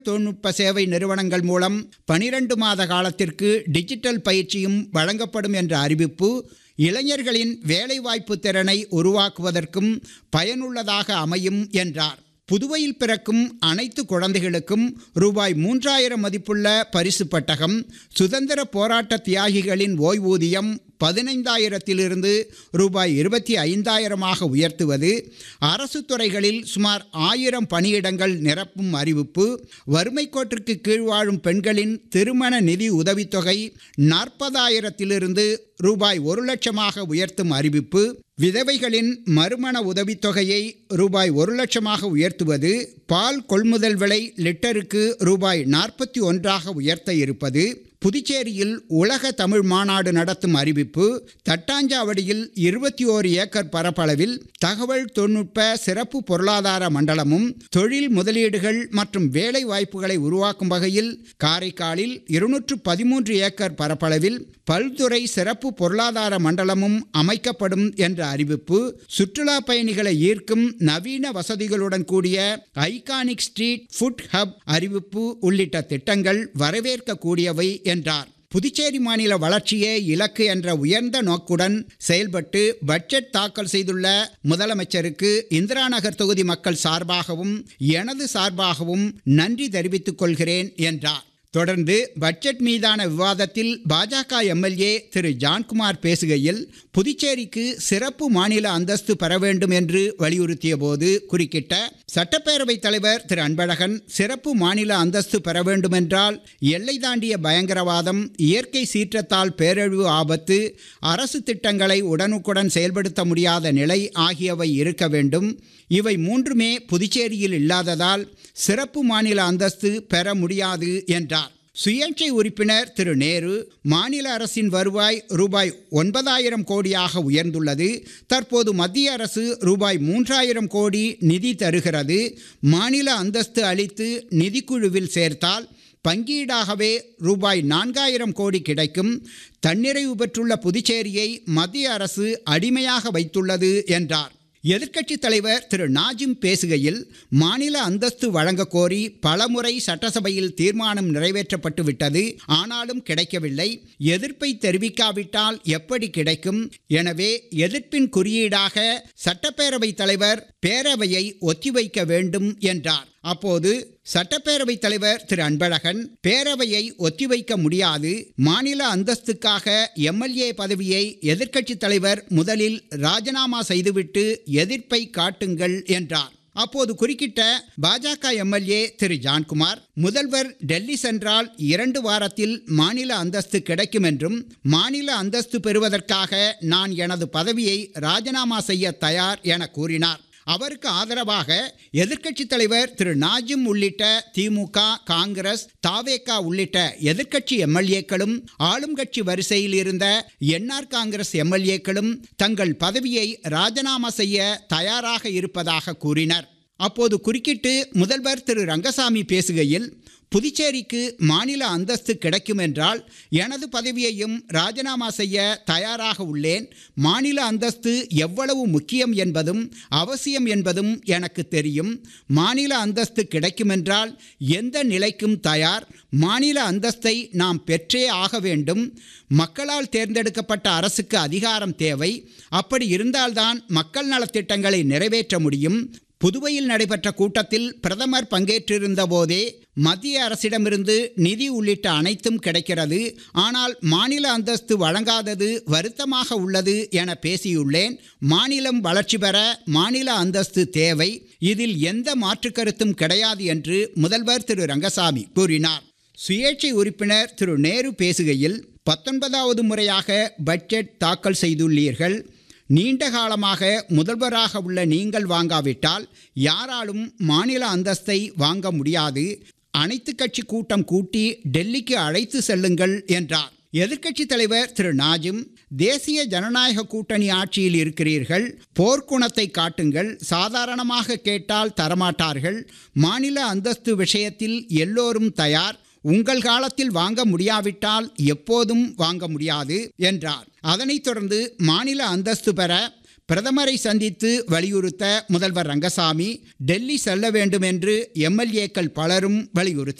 தொழில்நுட்ப சேவை நிறுவனங்கள் மூலம் பனிரெண்டு மாத காலத்திற்கு டிஜிட்டல் பயிற்சியும் வழங்கப்படும் என்ற அறிவிப்பு இளைஞர்களின் வேலைவாய்ப்பு திறனை உருவாக்குவதற்கும் பயனுள்ளதாக அமையும் என்றார் புதுவையில் பிறக்கும் அனைத்து குழந்தைகளுக்கும் ரூபாய் மூன்றாயிரம் மதிப்புள்ள பரிசு பட்டகம் சுதந்திர போராட்ட தியாகிகளின் ஓய்வூதியம் பதினைந்தாயிரத்திலிருந்து ரூபாய் இருபத்தி ஐந்தாயிரமாக உயர்த்துவது அரசு துறைகளில் சுமார் ஆயிரம் பணியிடங்கள் நிரப்பும் அறிவிப்பு வறுமை கோட்டிற்கு கீழ் வாழும் பெண்களின் திருமண நிதி உதவித்தொகை நாற்பதாயிரத்திலிருந்து ரூபாய் ஒரு லட்சமாக உயர்த்தும் அறிவிப்பு விதவைகளின் மறுமண உதவித்தொகையை ரூபாய் ஒரு லட்சமாக உயர்த்துவது பால் கொள்முதல் விலை லிட்டருக்கு ரூபாய் நாற்பத்தி ஒன்றாக உயர்த்த இருப்பது புதுச்சேரியில் உலக தமிழ் மாநாடு நடத்தும் அறிவிப்பு தட்டாஞ்சாவடியில் இருபத்தி ஓரு ஏக்கர் பரப்பளவில் தகவல் தொழில்நுட்ப சிறப்பு பொருளாதார மண்டலமும் தொழில் முதலீடுகள் மற்றும் வேலை வாய்ப்புகளை உருவாக்கும் வகையில் காரைக்காலில் இருநூற்று பதிமூன்று ஏக்கர் பரப்பளவில் பல்துறை சிறப்பு பொருளாதார மண்டலமும் அமைக்கப்படும் என்ற அறிவிப்பு சுற்றுலா பயணிகளை ஈர்க்கும் நவீன வசதிகளுடன் கூடிய ஐகானிக் ஸ்ட்ரீட் ஃபுட் ஹப் அறிவிப்பு உள்ளிட்ட திட்டங்கள் வரவேற்கக்கூடியவை என்றார் புதுச்சேரி மாநில வளர்ச்சியே இலக்கு என்ற உயர்ந்த நோக்குடன் செயல்பட்டு பட்ஜெட் தாக்கல் செய்துள்ள முதலமைச்சருக்கு இந்திரா நகர் தொகுதி மக்கள் சார்பாகவும் எனது சார்பாகவும் நன்றி தெரிவித்துக் கொள்கிறேன் என்றார் தொடர்ந்து பட்ஜெட் மீதான விவாதத்தில் பாஜக எம்எல்ஏ திரு ஜான்குமார் பேசுகையில் புதுச்சேரிக்கு சிறப்பு மாநில அந்தஸ்து பெற வேண்டும் என்று வலியுறுத்திய போது குறுக்கிட்ட சட்டப்பேரவைத் தலைவர் திரு அன்பழகன் சிறப்பு மாநில அந்தஸ்து பெற வேண்டுமென்றால் எல்லை தாண்டிய பயங்கரவாதம் இயற்கை சீற்றத்தால் பேரழிவு ஆபத்து அரசு திட்டங்களை உடனுக்குடன் செயல்படுத்த முடியாத நிலை ஆகியவை இருக்க வேண்டும் இவை மூன்றுமே புதுச்சேரியில் இல்லாததால் சிறப்பு மாநில அந்தஸ்து பெற முடியாது என்றார் சுயேட்சை உறுப்பினர் திரு நேரு மாநில அரசின் வருவாய் ரூபாய் ஒன்பதாயிரம் கோடியாக உயர்ந்துள்ளது தற்போது மத்திய அரசு ரூபாய் மூன்றாயிரம் கோடி நிதி தருகிறது மாநில அந்தஸ்து அளித்து நிதிக்குழுவில் சேர்த்தால் பங்கீடாகவே ரூபாய் நான்காயிரம் கோடி கிடைக்கும் தன்னிறைவு பெற்றுள்ள புதுச்சேரியை மத்திய அரசு அடிமையாக வைத்துள்ளது என்றார் எதிர்க்கட்சித் தலைவர் திரு நாஜிம் பேசுகையில் மாநில அந்தஸ்து வழங்க கோரி பலமுறை சட்டசபையில் தீர்மானம் நிறைவேற்றப்பட்டு விட்டது ஆனாலும் கிடைக்கவில்லை எதிர்ப்பை தெரிவிக்காவிட்டால் எப்படி கிடைக்கும் எனவே எதிர்ப்பின் குறியீடாக சட்டப்பேரவைத் தலைவர் பேரவையை ஒத்திவைக்க வேண்டும் என்றார் அப்போது சட்டப்பேரவைத் தலைவர் திரு அன்பழகன் பேரவையை ஒத்திவைக்க முடியாது மாநில அந்தஸ்துக்காக எம்எல்ஏ பதவியை எதிர்க்கட்சித் தலைவர் முதலில் ராஜினாமா செய்துவிட்டு எதிர்ப்பை காட்டுங்கள் என்றார் அப்போது குறுக்கிட்ட பாஜக எம்எல்ஏ திரு ஜான்குமார் முதல்வர் டெல்லி சென்றால் இரண்டு வாரத்தில் மாநில அந்தஸ்து கிடைக்கும் என்றும் மாநில அந்தஸ்து பெறுவதற்காக நான் எனது பதவியை ராஜினாமா செய்ய தயார் என கூறினார் அவருக்கு ஆதரவாக எதிர்க்கட்சித் தலைவர் திரு நாஜிம் உள்ளிட்ட திமுக காங்கிரஸ் தாவேகா உள்ளிட்ட எதிர்க்கட்சி எம்எல்ஏக்களும் ஆளும் கட்சி வரிசையில் இருந்த என்ஆர் காங்கிரஸ் எம்எல்ஏக்களும் தங்கள் பதவியை ராஜினாமா செய்ய தயாராக இருப்பதாக கூறினர் அப்போது குறுக்கிட்டு முதல்வர் திரு ரங்கசாமி பேசுகையில் புதுச்சேரிக்கு மாநில அந்தஸ்து கிடைக்கும் என்றால் எனது பதவியையும் ராஜினாமா செய்ய தயாராக உள்ளேன் மாநில அந்தஸ்து எவ்வளவு முக்கியம் என்பதும் அவசியம் என்பதும் எனக்கு தெரியும் மாநில அந்தஸ்து கிடைக்கும் என்றால் எந்த நிலைக்கும் தயார் மாநில அந்தஸ்தை நாம் பெற்றே ஆக வேண்டும் மக்களால் தேர்ந்தெடுக்கப்பட்ட அரசுக்கு அதிகாரம் தேவை அப்படி இருந்தால்தான் மக்கள் நலத்திட்டங்களை நிறைவேற்ற முடியும் புதுவையில் நடைபெற்ற கூட்டத்தில் பிரதமர் பங்கேற்றிருந்த போதே மத்திய அரசிடமிருந்து நிதி உள்ளிட்ட அனைத்தும் கிடைக்கிறது ஆனால் மாநில அந்தஸ்து வழங்காதது வருத்தமாக உள்ளது என பேசியுள்ளேன் மாநிலம் வளர்ச்சி பெற மாநில அந்தஸ்து தேவை இதில் எந்த மாற்று கருத்தும் கிடையாது என்று முதல்வர் திரு ரங்கசாமி கூறினார் சுயேட்சை உறுப்பினர் திரு நேரு பேசுகையில் பத்தொன்பதாவது முறையாக பட்ஜெட் தாக்கல் செய்துள்ளீர்கள் நீண்ட காலமாக முதல்வராக உள்ள நீங்கள் வாங்காவிட்டால் யாராலும் மாநில அந்தஸ்தை வாங்க முடியாது அனைத்து கட்சி கூட்டம் கூட்டி டெல்லிக்கு அழைத்து செல்லுங்கள் என்றார் எதிர்க்கட்சி தலைவர் திரு நாஜிம் தேசிய ஜனநாயக கூட்டணி ஆட்சியில் இருக்கிறீர்கள் போர்க்குணத்தை காட்டுங்கள் சாதாரணமாக கேட்டால் தரமாட்டார்கள் மாநில அந்தஸ்து விஷயத்தில் எல்லோரும் தயார் உங்கள் காலத்தில் வாங்க முடியாவிட்டால் எப்போதும் வாங்க முடியாது என்றார் அதனைத் தொடர்ந்து மாநில அந்தஸ்து பெற பிரதமரை சந்தித்து வலியுறுத்த முதல்வர் ரங்கசாமி டெல்லி செல்ல வேண்டும் என்று எம்எல்ஏக்கள் பலரும் வலியுறுத்தி